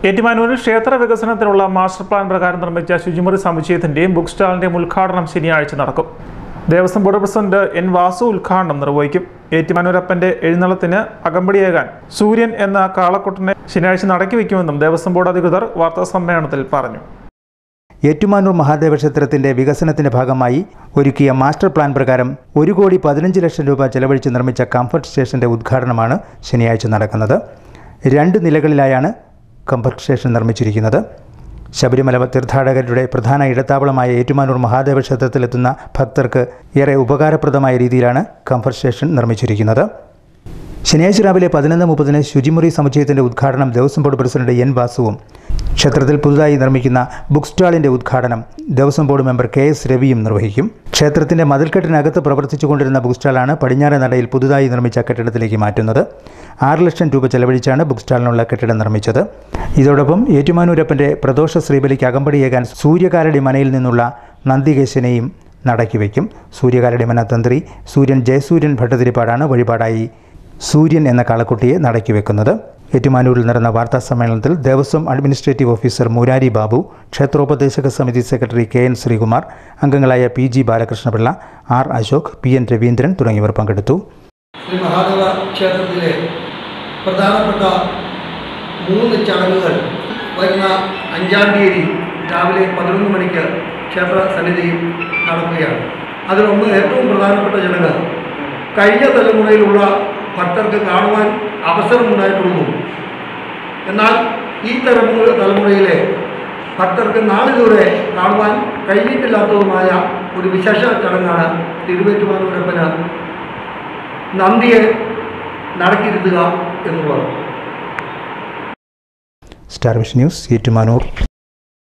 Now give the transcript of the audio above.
ഏറ്റുമാനൂരിൽ ക്ഷേത്ര വികസനത്തിനുള്ള master plan പ്രകാരം നിർമ്മിച്ച ശുചിമുറി സമുച്ചയത്തിന്റെയും ബുക്ക് സ്റ്റാളിന്റെയും ഉദ്ഘാടനം ശനിയാഴ്ച നടക്കും Devaswom board president N Vasu ഉദ്ഘാടനം നിർവഹിക്കും ഏറ്റുമാനൂരപ്പന്റെ എഴുന്നള്ളത്തിന് അകമ്പടിയേകാൻ സൂര്യൻ എന്ന കാളക്കുട്ടനെ ശനിയാഴ്ച നടക്കി വയ്ക്കുമെന്നും ദേവസ്വം ബോർഡ് അധികൃതർ വാർത്താ സമ്മേളനത്തിൽ പറഞ്ഞു ഏറ്റുമാനൂർ മഹാദേവ ക്ഷേത്രത്തിന്റെ വികസനത്തിന്റെ ഭാഗമായി ഒരുക്കിയ മാസ്റ്റർ പ്ലാൻ പ്രകാരം ഒരു കോടി പതിനഞ്ച് ലക്ഷം രൂപ ചെലവഴിച്ച് നിർമ്മിച്ച കംഫർട്ട് സ്റ്റേഷന്റെ ഉദ്ഘാടനമാണ് ശനിയാഴ്ച നടക്കുന്നത് രണ്ട് നിലകളിലായാണ് കംഫർട്ട് സ്റ്റേഷൻ നിർമ്മിച്ചിരിക്കുന്നത് ശബരിമല തീർത്ഥാടകരുടെ പ്രധാന ഇടത്താവളമായ ഏറ്റുമാനൂർ മഹാദേവ ക്ഷേത്രത്തിലെത്തുന്ന ഭക്തർക്ക് ഏറെ ഉപകാരപ്രദമായ രീതിയിലാണ് കംഫർട്ട് സ്റ്റേഷൻ നിർമ്മിച്ചിരിക്കുന്നത് ശനിയാഴ്ച രാവിലെ പതിനൊന്ന് മുപ്പതിന് ശുചിമുറി സമുച്ചയത്തിന്റെ ഉദ്ഘാടനം ദേവസ്വം ബോർഡ് പ്രസിഡന്റ് എൻ വാസുവും ക്ഷേത്രത്തിൽ പുതുതായി നിർമ്മിക്കുന്ന ബുക്ക് സ്റ്റാളിന്റെ ഉദ്ഘാടനം Devaswom board member K S രവിയും നിർവഹിക്കും ക്ഷേത്രത്തിന്റെ മതിൽക്കെട്ടിനകത്ത് പ്രവർത്തിച്ചുകൊണ്ടിരുന്ന ബുക്ക് സ്റ്റാളാണ് പടിഞ്ഞാറേ നടയിൽ പുതുതായി നിർമ്മിച്ച കെട്ടിടത്തിലേക്ക് മാറ്റുന്നത് ആറ് ലക്ഷം രൂപ ചെലവഴിച്ചാണ് ബുക്ക് സ്റ്റാളിനുള്ള കെട്ടിടം നിർമ്മിച്ചത് ഇതോടൊപ്പം ഏറ്റുമാനൂരപ്പന്റെ പ്രദോഷ ശ്രീബലിക്ക് അകമ്പടിയേകാൻ സൂര്യകാരടി മനയിൽ നിന്നുള്ള നന്ദികേശനെയും നടക്കി വയ്ക്കും സൂര്യകാരടി മന തന്ത്രി സൂര്യൻ ജയസൂര്യൻ ഭട്ടതിരിപ്പാടാണ് വഴിപാടായി സൂര്യൻ എന്ന കാളക്കുട്ടിയെ നടക്കി വെക്കുന്നത് ഏറ്റുമാനൂരിൽ നടന്ന വാർത്താ സമ്മേളനത്തിൽ ദേവസ്വം അഡ്മിനിസ്ട്രേറ്റീവ് ഓഫീസർ മുരാരി ബാബു ക്ഷേത്രോപദേശക സമിതി സെക്രട്ടറി കെ എൻ ശ്രീകുമാർ അംഗങ്ങളായ P G Balakrishnapillai R Ashok P N Raveendran തുടങ്ങിയവർ പങ്കെടുത്തു ശ്രീ മഹാദേവ ക്ഷേത്രത്തിലെ പ്രധാനപ്പെട്ട മൂന്ന് ചടങ്ങുകൾ വരുന്ന അഞ്ചാം തീയതി രാവിലെ പതിനൊന്ന് മണിക്ക് ക്ഷേത്ര സന്നിധിയിൽ നടക്കുകയാണ് അതിലൊന്ന് ഏറ്റവും പ്രധാനപ്പെട്ട ചടങ്ങ് കഴിഞ്ഞ തലമുറയിലുള്ള ഭക്തർക്ക് കാണുവാൻ അവസരമുണ്ടായിട്ടുള്ളൂ എന്നാൽ ഈ തലമുറ തലമുറയിലെ ഭക്തർക്ക് നാളിലൂടെ കാണുവാൻ കഴിഞ്ഞിട്ടില്ലാത്തതുമായ ഒരു വിശേഷ ചടങ്ങാണ് തിരുവേറ്റുമാനൂരപ്പന് നന്ദിയെ നടക്കിയിരുത്തുക എന്നുള്ളത് സ്റ്റാർ വിഷൻ ന്യൂസ് ഏറ്റുമാനൂർ